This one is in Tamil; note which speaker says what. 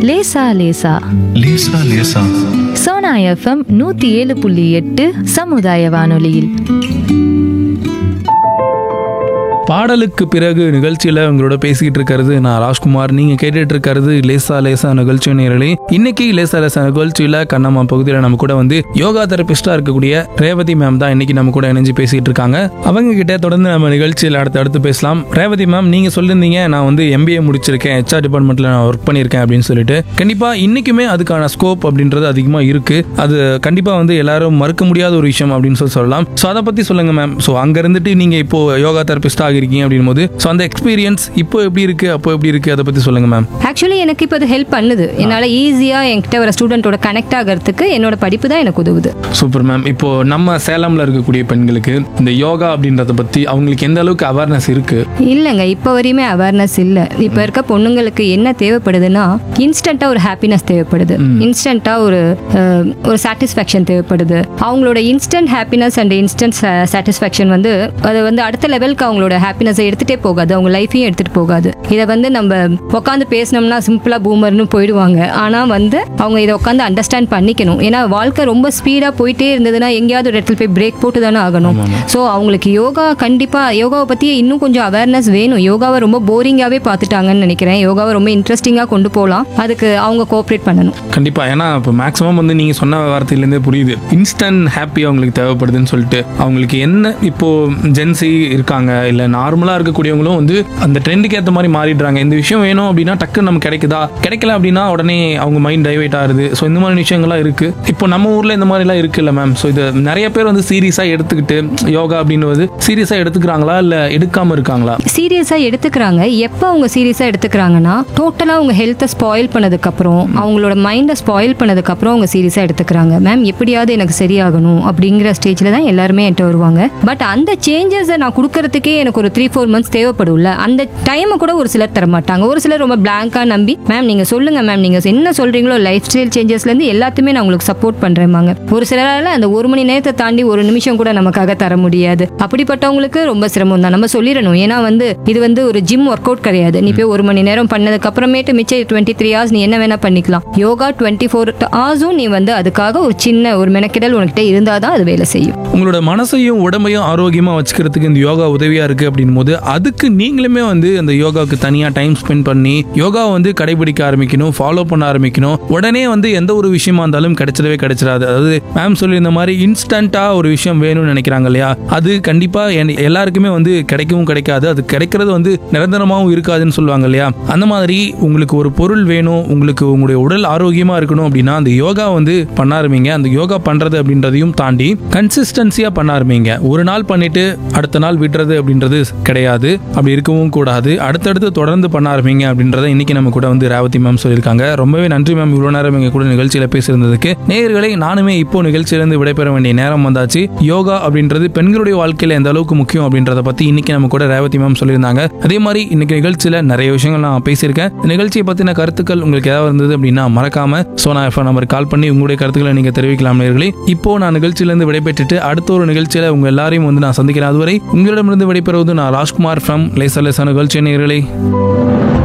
Speaker 1: லேசா லேசா
Speaker 2: லேசா லேசா
Speaker 1: சோனா எஃப்எம் நூத்தி ஏழு புள்ளி எட்டு சமுதாய வானொலியில்
Speaker 3: பாடலுக்கு பிறகு நிகழ்ச்சியில் உங்களோட பேசிக்கிட்டு இருக்கிறது நான் ராஜ்குமார் நீங்கள் கேட்டுட்டு இருக்கிறது லேசா லேசா நிகழ்ச்சி நேரலே இன்னைக்கு லேசா லேசா நிகழ்ச்சியில் கண்ணம்மா பகுதியில் நம்ம கூட வந்து யோகா தெரபிஸ்டாக இருக்கக்கூடிய ரேவதி மேம் தான் இன்னைக்கு நம்ம கூட இணைஞ்சு பேசிட்டு இருக்காங்க அவங்க கிட்ட தொடர்ந்து நம்ம நிகழ்ச்சியில் அடுத்து அடுத்து பேசலாம் ரேவதி மேம் நீங்கள் சொல்லியிருந்தீங்க நான் வந்து எம்பிஏ முடிச்சிருக்கேன் ஹெச்ஆர் டிபார்ட்மெண்ட்டில் நான் ஒர்க் பண்ணியிருக்கேன் அப்படின்னு சொல்லிட்டு கண்டிப்பாக இன்னைக்குமே அதுக்கான ஸ்கோப் அப்படின்றது அதிகமாக இருக்கு அது கண்டிப்பாக வந்து எல்லாரும் மறுக்க முடியாத ஒரு விஷயம் அப்படின்னு சொல்லி சொல்லலாம் ஸோ அதை பற்றி சொல்லுங்க மேம் ஸோ அங்கே இருந்துட்டு நீங்கள் இப்போ யோகா தெரபிஸ்ட் ஆகிருக்கீங்க அப்படின் போது ஸோ அந்த எக்ஸ்பீரியன்ஸ் இப்போ எப்படி இருக்கு அப்போ எப்படி இருக்கு அதை பற்றி சொல்லுங்க மேம்
Speaker 4: ஆக்சுவலி எனக்கு இப்போ அது ஹெல்ப் பண்ணுது என்னால் ஈஸியாக என்கிட்ட வர ஸ்டூடெண்ட்டோட கனெக்ட் ஆகிறதுக்கு என்னோட படிப்பு தான் எனக்கு உதவுது
Speaker 3: சூப்பர் மேம் இப்போ நம்ம சேலம்ல இருக்கக்கூடிய பெண்களுக்கு இந்த யோகா அப்படின்றத பற்றி அவங்களுக்கு எந்த அளவுக்கு அவேர்னஸ் இருக்கு
Speaker 4: இல்லைங்க இப்போ வரையுமே அவேர்னஸ் இல்லை இப்போ இருக்க பொண்ணுங்களுக்கு என்ன தேவைப்படுதுன்னா இன்ஸ்டண்ட்டாக ஒரு ஹாப்பினஸ் தேவைப்படுது இன்ஸ்டண்ட்டாக ஒரு அஹ், ஒரு சாட்டிஸ்ஃபேக்ஷன் தேவைப்படுது அவங்களோட instant happiness and instant satisfaction வந்து அது வந்து அடுத்த லெவலுக்கு அவங்களோட ஹாப்பினஸை எடுத்துகிட்டே போகாது அவங்க லைஃபையும் எடுத்துகிட்டு போகாது இதை வந்து நம்ம உட்காந்து பேசினோம்னா சிம்பிளாக பூமர்னு போயிடுவாங்க ஆனால் வந்து அவங்க இதை உட்காந்து அண்டர்ஸ்டாண்ட் பண்ணிக்கணும் ஏன்னா வாழ்க்கை ரொம்ப ஸ்பீடாக போயிட்டே இருந்ததுன்னா எங்கேயாவது ஒரு இடத்துல போய் பிரேக் போட்டு தானே ஆகணும் ஸோ அவங்களுக்கு யோகா கண்டிப்பாக யோகாவை பற்றி இன்னும் கொஞ்சம் அவேர்னஸ் வேணும் யோகாவை ரொம்ப போரிங்காகவே பார்த்துட்டாங்கன்னு நினைக்கிறேன் யோகாவை ரொம்ப இன்ட்ரெஸ்டிங்காக கொண்டு போகலாம் அதுக்கு அவங்க கோஆப்ரேட் பண்ணணும்
Speaker 3: கண்டிப்பா ஏன்னா இப்போ மேக்ஸிமம் வந்து நீங்க சொன்ன வார்த்தையிலேருந்தே புரியுது இன்ஸ்டன்ட் ஹாப்பி அவங்களுக்கு தேவைப்படுதுன்னு சொல்லிட்டு அவங்களுக்கு என்ன இப்போ ஜென்சி இருக்காங்க இல்ல நார்மலா இருக்கக்கூடியவங்களும் வந்து அந்த ட்ரெண்டுக்கு ஏற்ற மாதிரி மாறிடுறாங்க இந்த விஷயம் வேணும் அப்படின்னா டக்குன்னு நமக்கு கிடைக்குதா கிடைக்கல அப்படின்னா உடனே அவங்க மைண்ட் டைவர்ட் ஆகுது ஸோ இந்த மாதிரி விஷயங்கள்லாம் இருக்கு இப்போ நம்ம ஊர்ல இந்த மாதிரிலாம் இருக்குல்ல மேம் ஸோ இது நிறைய பேர் வந்து சீரியஸா எடுத்துக்கிட்டு யோகா அப்படின்றது சீரியஸா எடுத்துக்கிறாங்களா இல்ல எடுக்காம இருக்காங்களா
Speaker 4: சீரியஸாக எடுத்துக்கிறாங்க எப்போ அவங்க சீரியஸாக எடுத்துக்கிறாங்கன்னா டோட்டலாக அவங்க ஹெல்த்தை ஸ்பாயில் பண்ணதுக்கப்புறம் அவங்களோட மைண்டை ஸ்பாயில் பண்ணதுக்கப்புறம் அவங்க சீரியஸாக எடுத்துக்கிறாங்க மேம் எப்படியாவது எனக்கு சரியாகணும் அப்படிங்கிற ஸ்டேஜில் தான் எல்லாருமே என்கிட்ட வருவாங்க பட் அந்த சேஞ்சஸை நான் கொடுக்கறதுக்கே எனக்கு ஒரு த்ரீ ஃபோர் மந்த்ஸ் தேவைப்படும்ல அந்த டைமை கூட ஒரு சிலர் தர மாட்டாங்க ஒரு சிலர் ரொம்ப பிளாங்காக நம்பி மேம் நீங்கள் சொல்லுங்க மேம் நீங்கள் என்ன சொல்கிறீங்களோ லைஃப் ஸ்டைல் சேஞ்சஸ்லேருந்து எல்லாத்தையுமே நான் உங்களுக்கு சப்போர்ட் பண்ணுறேன்பாங்க ஒரு சிலரால் அந்த ஒரு மணி நேரத்தை தாண்டி ஒரு நிமிஷம் கூட நமக்காக தர முடியாது அப்படிப்பட்டவங்களுக்கு ரொம்ப சிரமம் தான் நம்ம சொல்லிடணும் ஏன்னா வந்து இது வந்து ஒரு ஜிம் ஒர்க் அவுட் கிடையாது நீ போய் ஒரு மணி நேரம் பண்ணதுக்கு அப்புறமேட்டு மிச்சம் டுவெண்ட்டி த்ரீ ஹவர்ஸ் நீ என்ன வேணா பண்ணிக்கலாம் யோகா டுவெண்ட்டி ஃபோர் ஹவர்ஸும் நீ வந்து அதுக்காக ஒரு சின்ன ஒரு மெனக்கிடல் உனக்கிட்ட இருந்தால் தான் அது வேலை செய்யும்
Speaker 3: உங்களோட மனசையும் உடம்பையும் ஆரோக்கியமா வச்சுக்கிறதுக்கு இந்த யோகா உதவியா இருக்கு அப்படின் போது அதுக்கு நீங்களுமே வந்து அந்த யோகாவுக்கு தனியா டைம் ஸ்பெண்ட் பண்ணி யோகாவை வந்து கடைபிடிக்க ஆரம்பிக்கணும் ஃபாலோ பண்ண ஆரம்பிக்கணும் உடனே வந்து எந்த ஒரு விஷயமா இருந்தாலும் கிடைச்சிடவே கிடைச்சிடாது அதாவது மேம் சொல்லி இந்த மாதிரி இன்ஸ்டன்டா ஒரு விஷயம் வேணும்னு நினைக்கிறாங்க இல்லையா அது கண்டிப்பா என்- எல்லாருக்குமே வந்து கிடைக்கவும் கிடைக்காது அது கிடைக்கிறது வந்து நிரந்தரமாகவும் இருக்காதுன்னு சொல்லுவாங்க இல்லையா அந்த மாதிரி உங்களுக்கு ஒரு பொருள் வேணும் உங்களுக்கு உங்களுடைய உடல் ஆரோக்கியமா இருக்கணும் அப்படின்னா அந்த யோகா வந்து பண்ண ஆரம்பிங்க அந்த யோகா பண்றது அப்படின்றதையும் தாண்டி கன்சிஸ்டன்சியா பண்ண ஆரம்பிங்க ஒரு நாள் பண்ணிட்டு அடுத்த நாள் விடுறது அப்படின்றது கிடையாது அப்படி இருக்கவும் கூடாது அடுத்தடுத்து தொடர்ந்து பண்ண ஆரம்பிங்க அப்படின்றத இன்னைக்கு நம்ம கூட வந்து ரேவதி மேம் சொல்லியிருக்காங்க ரொம்பவே நன்றி மேம் இவ்வளவு நேரம் எங்க கூட நிகழ்ச்சியில பேசியிருந்ததுக்கு நேயர்களை நானுமே இப்போ நிகழ்ச்சியிலிருந்து விடைபெற வேண்டிய நேரம் வந்தாச்சு யோகா அப்படின்றது பெண்களுடைய வாழ்க்கையில எந்த அளவுக்கு முக்கியம் அப்படின்றத பத்தி இன்னைக்கு நம்ம கூட ரேவதி மேம் சொல்லியிருந்தாங்க அதே மாதிரி இன்னைக்கு நிகழ்ச்சியில நிறைய விஷயங்கள் நான் பேசியிருக்கேன் இந்த நிகழ்ச்சியை பத்தின கருத்துக்கள் உங்களுக்கு ஏதாவது இருந்தது அப்படின்னா மறக்காம சோனா எஃப்எம் நம்பர் கால் பண்ணி உங்களுடைய கருத்துக்களை நீங்க தெரிவிக்கலாம் நேயர்களே இப்போ நான் நிகழ்ச்சியிலிருந்து விடைபெற்றுட்டு அடுத்த ஒரு நிகழ்ச்சியில உங்க எல்லாரையும் வந்து நான் சந்திக்கிறேன் அதுவரை உங்களிடமிருந்து விடைபெறுவது நான் ராஜ்குமார் ஃப்ரம் லேசா லேசா நிகழ்ச்சி நேயர்களே